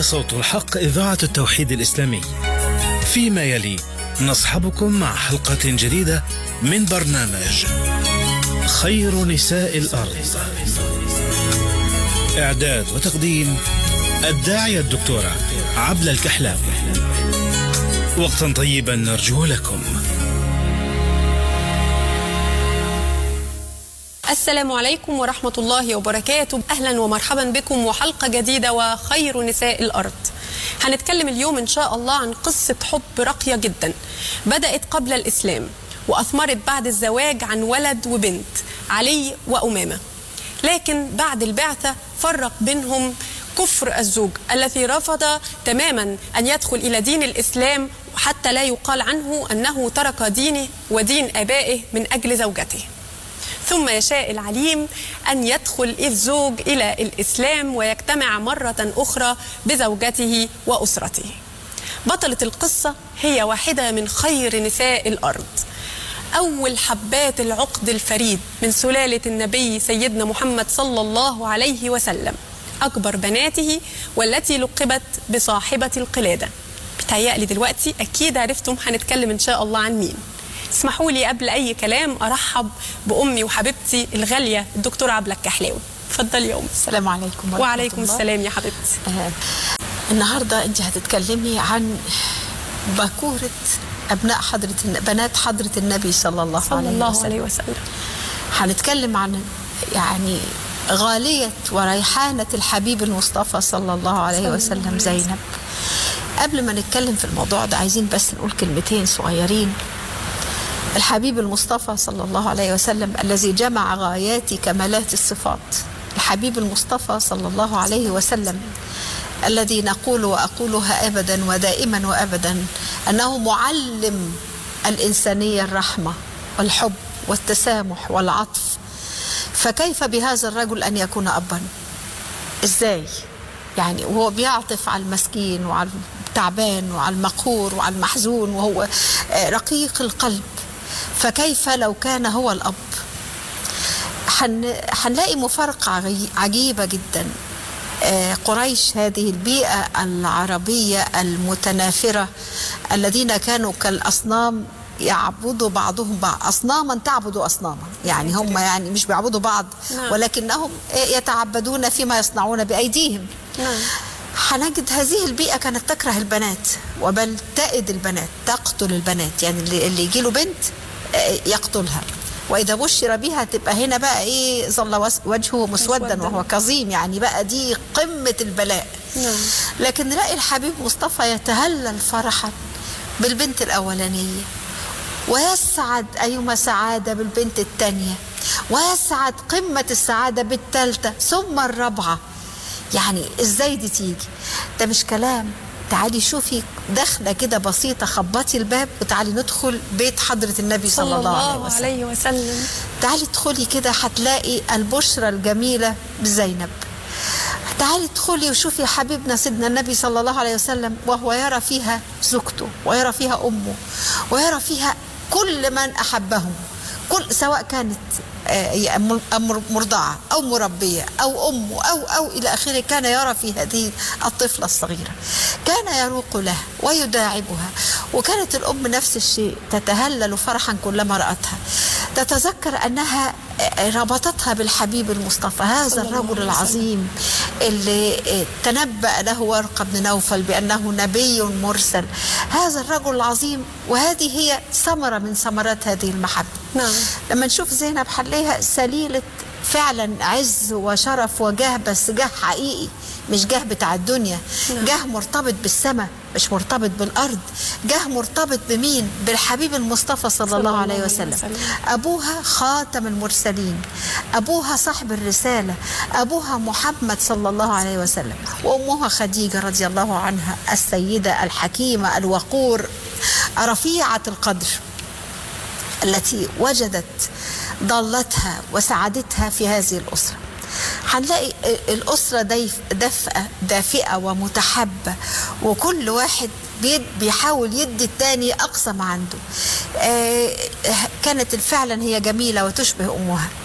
هذا صوت الحق إذاعة التوحيد الإسلامي فيما يلي نصحبكم مع حلقة جديدة من برنامج خير نساء الأرض إعداد وتقديم الداعية الدكتورة عبلة الكحلاوي وقتا طيبا نرجو لكم السلام عليكم ورحمة الله وبركاته أهلا ومرحبا بكم وحلقة جديدة وخير نساء الأرض هنتكلم اليوم إن شاء الله عن قصة حب راقية جدا بدأت قبل الإسلام وأثمرت بعد الزواج عن ولد وبنت علي وأمامة لكن بعد البعثة فرق بينهم كفر الزوج الذي رفض تماما أن يدخل إلى دين الإسلام حتى لا يقال عنه أنه ترك دينه ودين آبائه من أجل زوجته ثم يشاء العليم أن يدخل الزوج إلى الإسلام ويجتمع مرة أخرى بزوجته وأسرته بطلة القصة هي واحدة من خير نساء الأرض أول حبات العقد الفريد من سلالة النبي سيدنا محمد صلى الله عليه وسلم أكبر بناته والتي لقبت بصاحبة القلادة بتهيألي دلوقتي أكيد عرفتم هنتكلم إن شاء الله عن مين اسمحوا لي قبل أي كلام أرحب بأمي وحبيبتي الغالية الدكتورة عبلة الكحلاوي اتفضلي يا أمي السلام عليكم ورحمة وعليكم الله. السلام يا حبيبتي آه النهارده انت هتتكلمي عن باكورة ابناء حضرة الن- بنات حضرة النبي صلى الله صلى عليه الله وسلم عليه وسلم هنتكلم عن يعني غالية وريحانة الحبيب المصطفى صلى الله عليه صلى الله وسلم عليه زينب قبل ما نتكلم في الموضوع ده عايزين بس نقول كلمتين صغيرين الحبيب المصطفى صلى الله عليه وسلم الذي جمع غايات كمالات الصفات الحبيب المصطفى صلى الله عليه وسلم الذي نقول واقولها ابدا ودائما وابدا انه معلم الانسانيه الرحمه والحب والتسامح والعطف فكيف بهذا الرجل ان يكون ابا ازاي يعني وهو بيعطف على المسكين وعلى التعبان وعلى المقهور وعلى المحزون وهو آه، رقيق القلب فكيف لو كان هو الاب حن... حنلاقي مفارقة عجي- عجيبة جدا آه، قريش هذه البيئة العربية المتنافرة الذين كانوا كالأصنام يعبدوا بعضهم بعض أصناما تعبد أصناما يعني هم يعني مش بيعبدوا بعض نعم. ولكنهم آه، يتعبدون فيما يصنعون بأيديهم نعم هنجد هذه البيئة كانت تكره البنات وبل تأد البنات تقتل البنات يعني اللي, اللي يجي له بنت آه، يقتلها وإذا بشر بها تبقى هنا بقى إيه ظل وس- وجهه مسودا مسوداً. وهو كظيم يعني بقى دي قمة البلاء نعم. لكن نلاقي الحبيب مصطفى يتهلل فرحا بالبنت الأولانية ويسعد أيما سعادة بالبنت الثانية ويسعد قمة السعادة بالثالثة ثم الرابعة يعني ازاي دي تيجي ده مش كلام تعالي شوفي دخلة كده بسيطة خبطي الباب وتعالي ندخل بيت حضرة النبي صلى, صلى الله عليه الله وسلم عليه وسلم تعالي ادخلي كده هتلاقي البشرى الجميلة بزينب تعالي ادخلي وشوفي حبيبنا سيدنا النبي صلى الله عليه وسلم وهو يرى فيها زوجته ويرى فيها أمه ويرى فيها كل من أحبهم كل سواء كانت آه، هي أم- أم- مرضعة أو مربية أو أمه أو أو إلى آخره كان يرى في هذه الطفلة الصغيرة كان يروق لها ويداعبها وكانت الأم نفس الشيء تتهلل فرحا كلما رأتها تتذكر أنها آه، ربطتها بالحبيب المصطفى هذا صلى الله الرجل عليه وسلم. العظيم اللي آه، تنبأ له ورقة بن نوفل بأنه نبي مرسل هذا الرجل العظيم وهذه هي ثمرة من ثمرات هذه المحبة نعم. لما نشوف زينب حليها سليلة فعلا عز وشرف وجاه بس جاه حقيقي مش جاه بتاع الدنيا نعم. جاه مرتبط بالسماء مش مرتبط بالأرض جاه مرتبط بمين بالحبيب المصطفى صلى, صلى الله الله عليه عليه وسلم وسلم. أبوها خاتم المرسلين أبوها صاحب الرسالة أبوها محمد صلى الله عليه وسلم وأمها خديجة رضي الله عنها السيدة الحكيمة الوقور رفيعة القدر التي وجدت ضالتها وسعادتها في هذه الأسرة هنلاقي الأسرة ديف- دفئة دافئة ومتحبة وكل واحد بيد- بيحاول يدي التاني أقصى ما عنده آه، كانت فعلا هي جميلة وتشبه أمها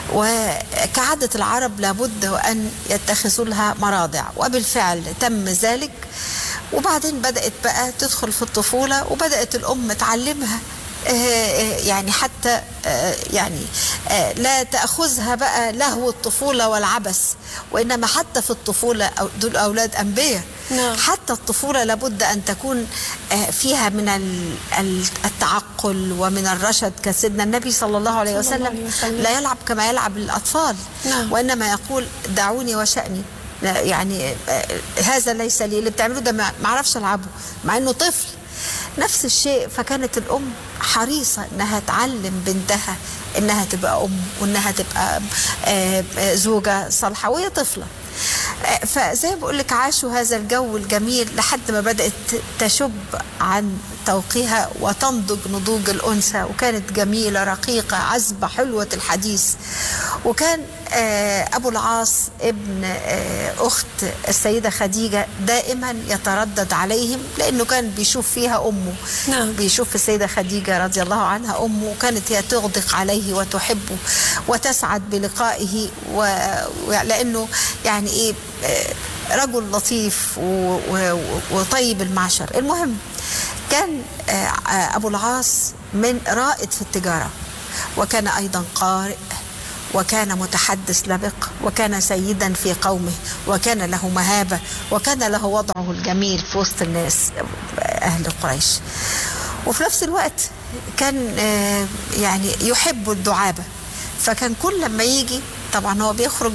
وكعادة العرب لابد أن يتخذوا لها مراضع وبالفعل تم ذلك وبعدين بدأت بقى تدخل في الطفولة وبدأت الأم تعلمها يعني حتى يعني لا تأخذها بقى لهو الطفولة والعبث وإنما حتى في الطفولة دول أولاد أنبياء نعم. حتى الطفولة لابد أن تكون فيها من التعقل ومن الرشد كسيدنا النبي صلى الله عليه صلى الله وسلم, عليه وسلم. لا يلعب كما يلعب الأطفال نعم. وإنما يقول دعوني وشأني لا يعني هذا ليس لي اللي بتعمله ده ما اعرفش العبه مع انه طفل نفس الشيء فكانت الام حريصه انها تعلم بنتها انها تبقى ام وانها تبقى زوجه صالحه وهي طفله فزي ما بقول لك عاشوا هذا الجو الجميل لحد ما بدات تشب عن توقيها وتنضج نضوج الانثى وكانت جميله رقيقه عذبه حلوه الحديث وكان ابو العاص ابن اخت السيده خديجه دائما يتردد عليهم لانه كان بيشوف فيها امه نعم. بيشوف السيده خديجه رضي الله عنها امه وكانت هي تغدق عليه وتحبه وتسعد بلقائه ولانه يعني ايه رجل لطيف وطيب المعشر المهم كان ابو العاص من رائد في التجاره وكان ايضا قارئ وكان متحدث لبق وكان سيدا في قومه وكان له مهابه وكان له وضعه الجميل في وسط الناس اهل قريش وفي نفس الوقت كان يعني يحب الدعابه فكان كل لما يجي طبعا هو بيخرج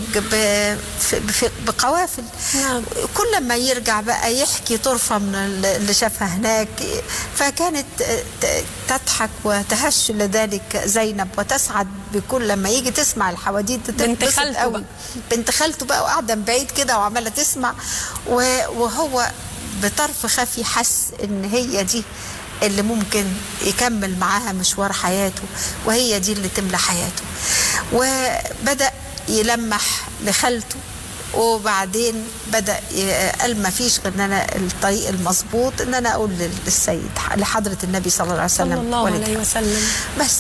بقوافل نعم. كل ما يرجع بقى يحكي طرفة من اللي شافها هناك فكانت تضحك وتهش لذلك زينب وتسعد بكل لما يجي تسمع الحواديت بنت خالته قوي بقى. بنت خالته بقى وقاعدة من بعيد كده وعمالة تسمع وهو بطرف خفي حس ان هي دي اللي ممكن يكمل معاها مشوار حياته وهي دي اللي تملى حياته وبدأ يلمح لخالته وبعدين بدا قال ما فيش غير ان انا الطريق المظبوط ان انا اقول للسيد لحضره النبي صلى الله عليه وسلم صلى الله عليه وسلم بس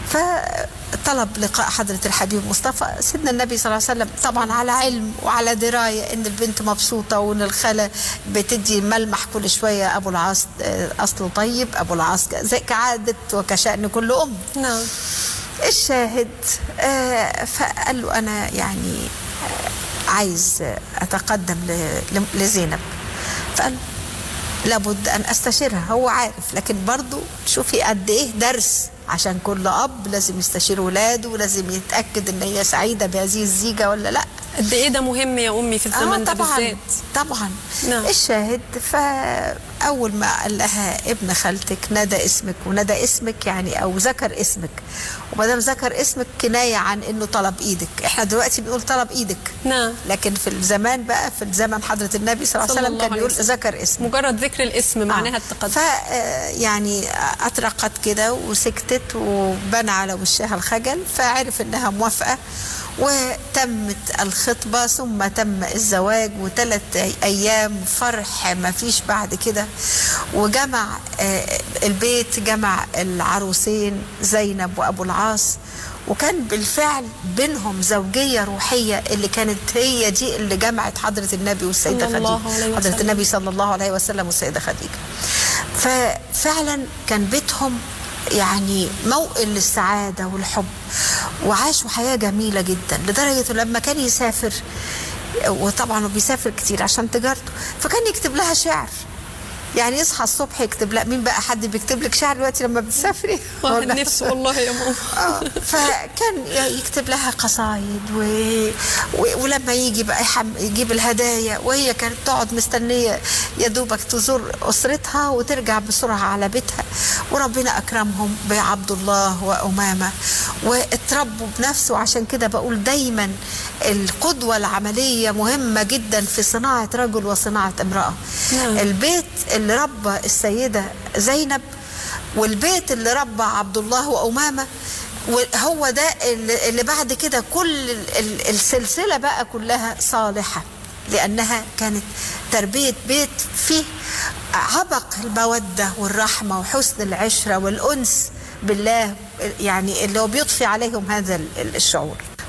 فطلب لقاء حضرة الحبيب مصطفى سيدنا النبي صلى الله عليه وسلم طبعا على علم وعلى دراية ان البنت مبسوطة وان الخالة بتدي ملمح كل شوية ابو العاص اصله طيب ابو العاص زي كعادة وكشأن كل ام نعم الشاهد آه فقال له انا يعني آه عايز اتقدم لزينب فقال لابد ان استشيرها هو عارف لكن برضه شوفي قد ايه درس عشان كل اب لازم يستشير ولاده ولازم يتاكد ان هي سعيده بهذه الزيجه ولا لا قد ايه ده مهم يا امي في الزمن ده طبعا بالذات طبعا نعم. الشاهد فاول ما قال لها ابن خالتك نادى اسمك ونادى اسمك يعني او ذكر اسمك وما دام ذكر اسمك كنايه عن انه طلب ايدك احنا دلوقتي بنقول طلب ايدك نعم لكن في الزمان بقى في الزمن حضره النبي صلى الله عليه وسلم كان بيقول ذكر اسمك مجرد ذكر الاسم معناها التقدم ف يعني اطرقت كده وسكتت وبنى على وشها الخجل فعرف انها موافقه وتمت الخطبة ثم تم الزواج وثلاث أيام فرح ما فيش بعد كده وجمع البيت جمع العروسين زينب وأبو العاص وكان بالفعل بينهم زوجية روحية اللي كانت هي دي اللي جمعت حضرة النبي والسيدة صلى الله خديجة عليه حضرة وسلم. النبي صلى الله عليه وسلم والسيدة خديجة ففعلا كان بيتهم يعني موئل للسعادة والحب وعاشوا حياة جميلة جدا لدرجة لما كان يسافر وطبعا هو بيسافر كتير عشان تجارته فكان يكتب لها شعر يعني يصحى الصبح يكتب لها مين بقى حد بيكتب لك شعر دلوقتي لما بتسافري واحد نفسه والله يا ماما آه، فكان يكتب لها قصايد و... و... ولما يجي بقى يحم... يجيب الهدايا وهي كانت تقعد مستنيه يا دوبك تزور اسرتها وترجع بسرعه على بيتها وربنا اكرمهم بعبد الله وامامه واتربوا بنفسه عشان كده بقول دايما القدوه العمليه مهمه جدا في صناعه رجل وصناعه امراه نعم. البيت اللي ربى السيده زينب والبيت اللي ربى عبد الله وأمامة وهو ده اللي اللي بعد كده كل ال- ال- السلسلة بقى كلها صالحة لأنها كانت تربية بيت فيه عبق المودة والرحمة وحسن العشرة والأنس بالله يعني اللي هو بيضفي عليهم هذا ال- ال- الشعور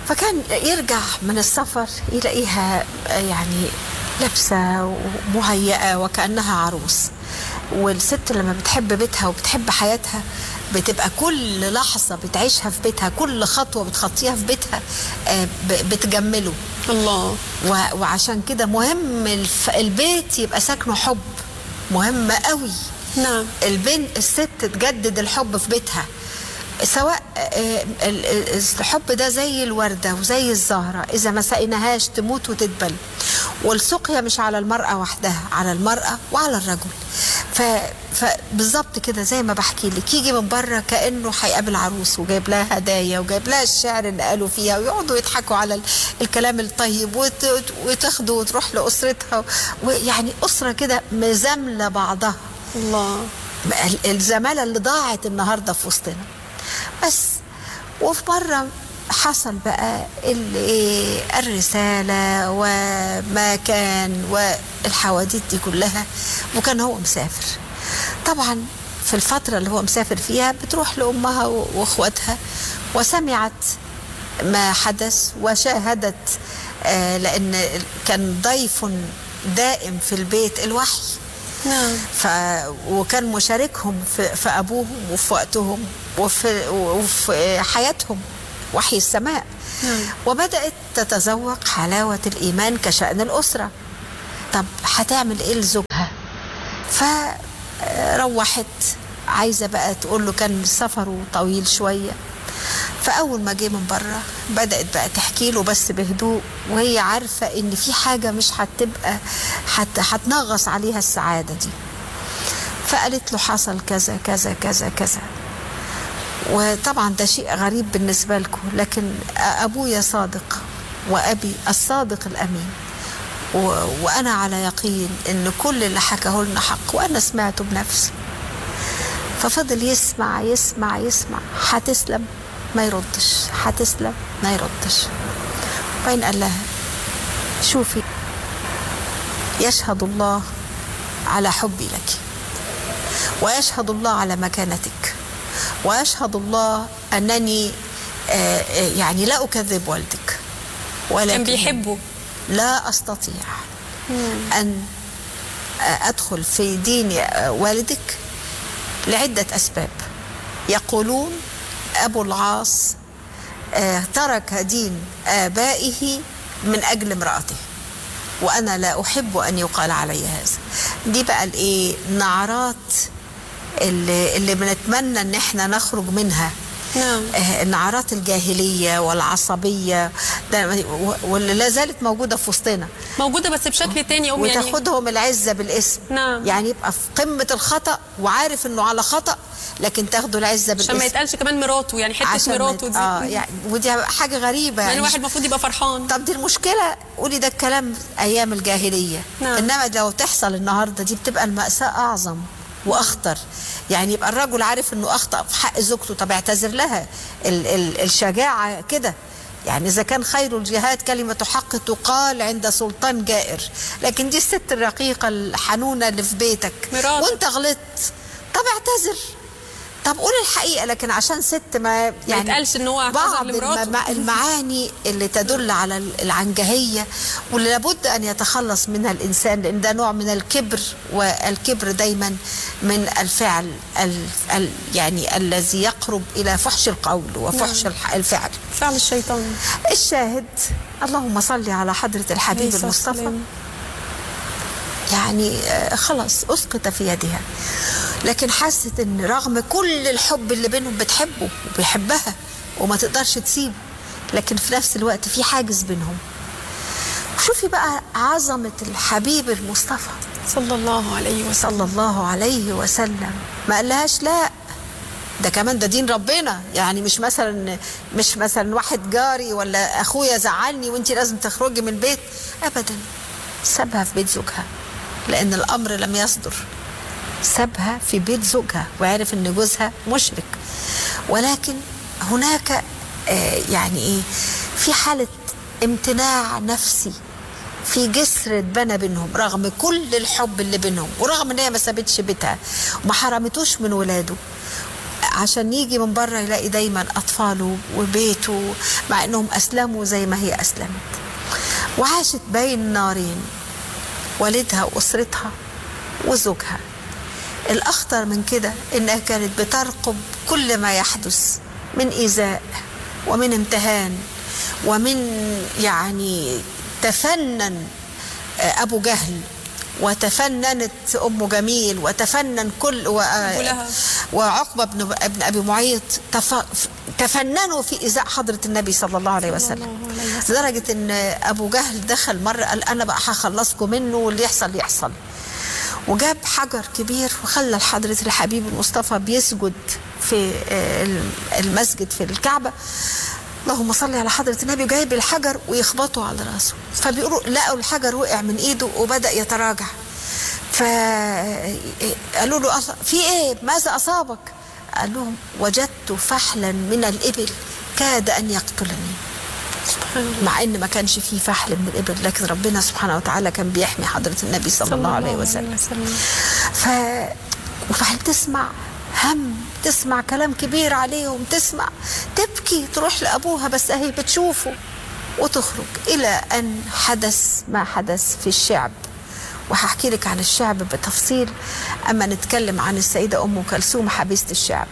فكان يرجع من السفر يلاقيها يعني لابسة ومهيئة وكأنها عروس والست لما بتحب بيتها وبتحب حياتها بتبقى كل لحظة بتعيشها في بيتها كل خطوة بتخطيها في بيتها آه، ب- بتجمله الله و- وعشان كده مهم الف- البيت يبقى ساكنه حب مهم قوي نعم البنت الست تجدد الحب في بيتها سواء آه، ال- ال- الحب ده زي الوردة وزي الزهرة إذا ما سقيناهاش تموت وتدبل والسقيا مش على المرأة وحدها على المرأة وعلى الرجل ف... فبالظبط كده زي ما بحكي لك يجي من بره كأنه هيقابل عروس وجايب لها هدايا وجايب لها الشعر اللي قالوا فيها ويقعدوا يضحكوا على ال- الكلام الطيب وت... وتاخده وتروح لأسرتها ويعني أسرة كده مزاملة بعضها الله ال- الزمالة اللي ضاعت النهاردة في وسطنا بس وفي مرة حصل بقى ال- إيه الرسالة وما كان والحواديت دي كلها وكان هو مسافر طبعا في الفترة اللي هو مسافر فيها بتروح لأمها و- وأخواتها وسمعت ما حدث وشاهدت آه، لأن كان ضيف دائم في البيت الوحي نعم ف... وكان مشاركهم في, في أبوهم وفي وقتهم وفي, وفي حياتهم وحي السماء نعم. وبدأت تتذوق حلاوة الإيمان كشأن الأسرة طب هتعمل إيه لزوجها فروحت عايزة بقى تقول له كان سفره طويل شوية فأول ما جه من بره بدأت بقى تحكي له بس بهدوء وهي عارفة إن في حاجة مش هتبقى حت هتنغص عليها السعادة دي فقالت له حصل كذا كذا كذا كذا وطبعا ده شيء غريب بالنسبة لكم لكن أبويا صادق وأبي الصادق الأمين و... وأنا على يقين إن كل اللي حكاه لنا حق وأنا سمعته بنفسي ففضل يسمع يسمع يسمع هتسلم ما يردش هتسلم ما يردش وبعدين قال لها شوفي يشهد الله على حبي لك ويشهد الله على مكانتك ويشهد الله أنني آه، آه، يعني لا أكذب والدك ولكن كان بيحبه لا أستطيع أن أدخل في دين والدك لعدة أسباب يقولون أبو العاص آه، ترك دين آبائه من أجل امرأته وأنا لا أحب أن يقال علي هذا دي بقى الإيه نعرات اللي, اللي بنتمنى أن احنا نخرج منها نعم. آه، النعرات الجاهلية والعصبية ده واللي لا زالت موجودة في وسطنا موجودة بس بشكل تاني يا أم يعني وتاخدهم العزة بالاسم نعم. يعني يبقى في قمة الخطأ وعارف انه على خطأ لكن تاخده العزة بالاسم عشان ما يتقالش كمان مراته يعني حتة عشان ما مراته يت- دي اه يعني ودي حاجة غريبة يعني يعني الواحد المفروض يبقى فرحان طب دي المشكلة قولي ده الكلام أيام الجاهلية نعم. إنما لو تحصل النهاردة دي بتبقى المأساة أعظم وأخطر يعني يبقى الرجل عارف إنه أخطأ في حق زوجته طب اعتذر لها ال ال الشجاعة كده يعني إذا كان خير الجهاد كلمة حق تقال عند سلطان جائر لكن دي الست الرقيقة الحنونة اللي في بيتك مراتك. وأنت غلطت طب اعتذر طب قول الحقيقة لكن عشان ست ما يعني يتقالش إن هو اعتذر بعض لمراته. الم- المعاني اللي تدل على العنجهية واللي لابد أن يتخلص منها الإنسان لأن ده نوع من الكبر والكبر دايما من الفعل ال ال يعني الذي يقرب إلى فحش القول وفحش الح- الفعل فعل الشيطان الشاهد اللهم صل على حضرة الحبيب عليه الصلاة المصطفى والسلام. يعني آه، خلاص اسقط في يدها لكن حست ان رغم كل الحب اللي بينهم بتحبه وبيحبها وما تقدرش تسيبه لكن في نفس الوقت في حاجز بينهم شوفي بقى عظمة الحبيب المصطفى صلى الله عليه وسلم صلى الله عليه وسلم ما قالهاش لا ده كمان ده دين ربنا يعني مش مثلا مش مثلا واحد جاري ولا اخويا زعلني وانت لازم تخرجي من البيت ابدا سابها في بيت زوجها لان الامر لم يصدر سابها في بيت زوجها وعرف ان جوزها مشرك ولكن هناك آه، يعني ايه في حاله امتناع نفسي في جسر اتبنى بينهم رغم كل الحب اللي بينهم ورغم ان هي ما سابتش بيتها وما حرمتوش من ولاده عشان يجي من بره يلاقي دايما أطفاله وبيته مع أنهم أسلموا زي ما هي أسلمت وعاشت بين نارين والدها وأسرتها وزوجها الأخطر من كده إنها كانت بترقب كل ما يحدث من إيذاء ومن امتهان ومن يعني تفنن أبو جهل وتفننت أم جميل وتفنن كل و... وعقبة بن, ابن أبي معيط تف... تفننوا في إيذاء حضرة النبي صلى الله عليه وسلم لدرجة إن أبو جهل دخل مرة قال أنا بقى هخلصكم منه واللي يحصل يحصل وجاب حجر كبير وخلى حضرة الحبيب المصطفى بيسجد في المسجد في الكعبة اللهم صل على حضرة النبي جايب الحجر ويخبطه على راسه فبيقولوا لقوا الحجر وقع من ايده وبدأ يتراجع فقالوا له في ايه ماذا اصابك قال لهم وجدت فحلا من الابل كاد ان يقتلني مع ان ما كانش فيه فحل من الابل لكن ربنا سبحانه وتعالى كان بيحمي حضره النبي صلى, صلى الله عليه وسلم, وسلم. ف وبعدين تسمع هم تسمع كلام كبير عليهم تسمع تبكي تروح لابوها بس اهي بتشوفه وتخرج الى ان حدث ما حدث في الشعب وهحكي لك عن الشعب بتفصيل اما نتكلم عن السيده ام كلثوم حبيسه الشعب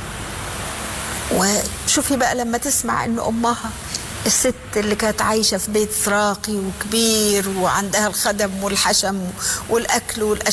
وشوفي بقى لما تسمع ان امها الست اللي كانت عايشة في بيت راقي وكبير وعندها الخدم والحشم والأكل والأشياء